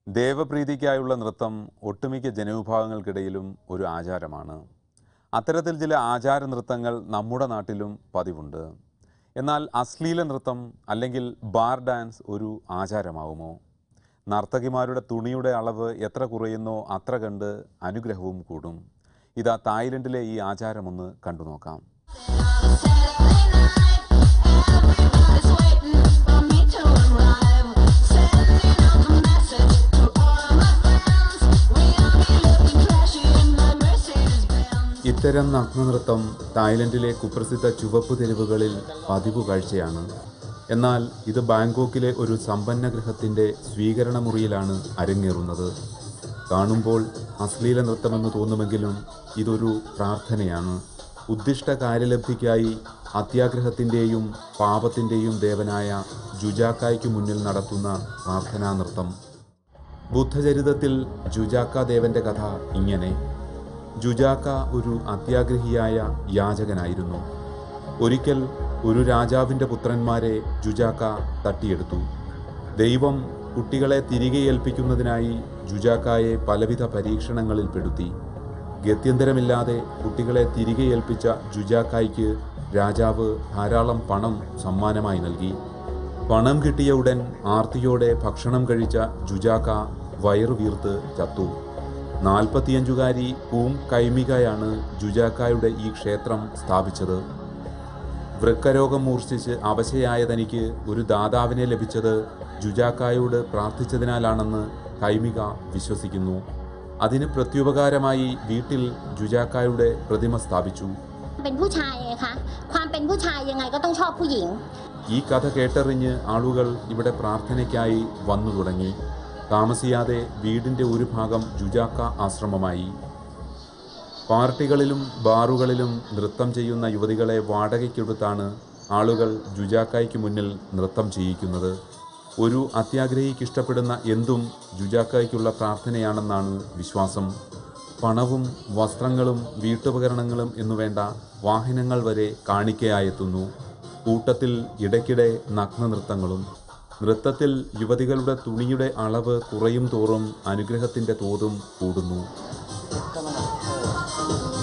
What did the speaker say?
ദേവപ്രീതിക്കായുള്ള നൃത്തം ഒട്ടുമിക്ക ജനവിഭാഗങ്ങൾക്കിടയിലും ഒരു ആചാരമാണ് അത്തരത്തിൽ ചില ആചാര നൃത്തങ്ങൾ നമ്മുടെ നാട്ടിലും പതിവുണ്ട് എന്നാൽ അശ്ലീല നൃത്തം അല്ലെങ്കിൽ ബാർ ഡാൻസ് ഒരു ആചാരമാവുമോ നർത്തകിമാരുടെ തുണിയുടെ അളവ് എത്ര കുറയുന്നോ അത്ര കണ്ട് അനുഗ്രഹവും കൂടും ഇതാ തായ്ലൻഡിലെ ഈ ആചാരമൊന്ന് കണ്ടു നോക്കാം Everybody's waiting for me to arrive. Sending out the message to all my friends. We all be looking flashy in my Mercedes Benz. ഇത്തരം നഗ്നനൃത്തം തായ്ലൻഡിലെ കുപ്രസിദ്ധ ചുവപ്പ് തെരുവുകളിൽ പതിവ് കാഴ്ചയാണ് എന്നാൽ ഇത് ബാങ്കോക്കിലെ ഒരു സമ്പന്ന ഗൃഹത്തിൻ്റെ സ്വീകരണ മുറിയിലാണ് അരങ്ങേറുന്നത് കാണുമ്പോൾ അശ്ലീല നൃത്തമെന്ന് തോന്നുമെങ്കിലും ഇതൊരു പ്രാർത്ഥനയാണ് ഉദ്ദിഷ്ട കാര്യലബ്ധിക്കായി അത്യാഗ്രഹത്തിൻ്റെയും പാപത്തിൻ്റെയും ദേവനായ ജുജാക്കായ്ക്ക് മുന്നിൽ നടത്തുന്ന പ്രാർത്ഥനാ നൃത്തം ബുദ്ധചരിതത്തിൽ ജുജാക്ക ദേവന്റെ കഥ ഇങ്ങനെ ജുജാക്ക ഒരു അത്യാഗ്രഹിയായ യാചകനായിരുന്നു ഒരിക്കൽ ഒരു രാജാവിൻ്റെ പുത്രന്മാരെ ജുജാക്ക തട്ടിയെടുത്തു ദൈവം കുട്ടികളെ തിരികെ ഏൽപ്പിക്കുന്നതിനായി ജുജാക്കായെ പലവിധ പരീക്ഷണങ്ങളിൽ പെടുത്തി ഗത്യന്തരമില്ലാതെ കുട്ടികളെ തിരികെ ഏൽപ്പിച്ച ജുജാക്കായ്ക്ക് രാജാവ് ധാരാളം പണം സമ്മാനമായി നൽകി പണം കിട്ടിയ ഉടൻ ആർത്തിയോടെ ഭക്ഷണം കഴിച്ച ജുജാക്ക വയറു വീർത്ത് ചത്തു നാൽപ്പത്തിയഞ്ചുകാരി പൂം കൈമികയാണ് ജുജാക്കായുടെ ഈ ക്ഷേത്രം സ്ഥാപിച്ചത് വൃക്കരോഗം മൂർച്ഛിച്ച് അവശയായ തനിക്ക് ഒരു ദാതാവിനെ ലഭിച്ചത് ജുജാക്കായോട് പ്രാർത്ഥിച്ചതിനാലാണെന്ന് കൈമിക വിശ്വസിക്കുന്നു അതിന് പ്രത്യുപകാരമായി വീട്ടിൽ ജുജാക്കായുടെ പ്രതിമ സ്ഥാപിച്ചു เป็นผู้ชายไงคะ ความเป็นผู้ชายยังไงก็ต้องชอบผู้หญิง ഈ കഥ കേട്ടറിഞ്ഞ് ആളുകൾ ഇവിടെ പ്രാർത്ഥനയ്ക്കായി വന്നു തുടങ്ങി താമസിയാതെ വീടിൻ്റെ ഒരു ഭാഗം ജുജാക്ക ആശ്രമമായി പാർട്ടികളിലും ബാറുകളിലും നൃത്തം ചെയ്യുന്ന യുവതികളെ വാടകയ്ക്കെടുത്താണ് ആളുകൾ ജുജാക്കായ്ക്ക് മുന്നിൽ നൃത്തം ചെയ്യിക്കുന്നത് ഒരു അത്യാഗ്രഹിക്ക് ഇഷ്ടപ്പെടുന്ന എന്തും ജുജാക്കായ്ക്കുള്ള പ്രാർത്ഥനയാണെന്നാണ് വിശ്വാസം പണവും വസ്ത്രങ്ങളും വീട്ടുപകരണങ്ങളും എന്നുവേണ്ട വാഹനങ്ങൾ വരെ കാണിക്കയായെത്തുന്നു കൂട്ടത്തിൽ ഇടയ്ക്കിടെ നഗ്നനൃത്തങ്ങളും നൃത്തത്തിൽ യുവതികളുടെ തുണിയുടെ അളവ് കുറയും തോറും അനുഗ്രഹത്തിൻ്റെ തോതും കൂടുന്നു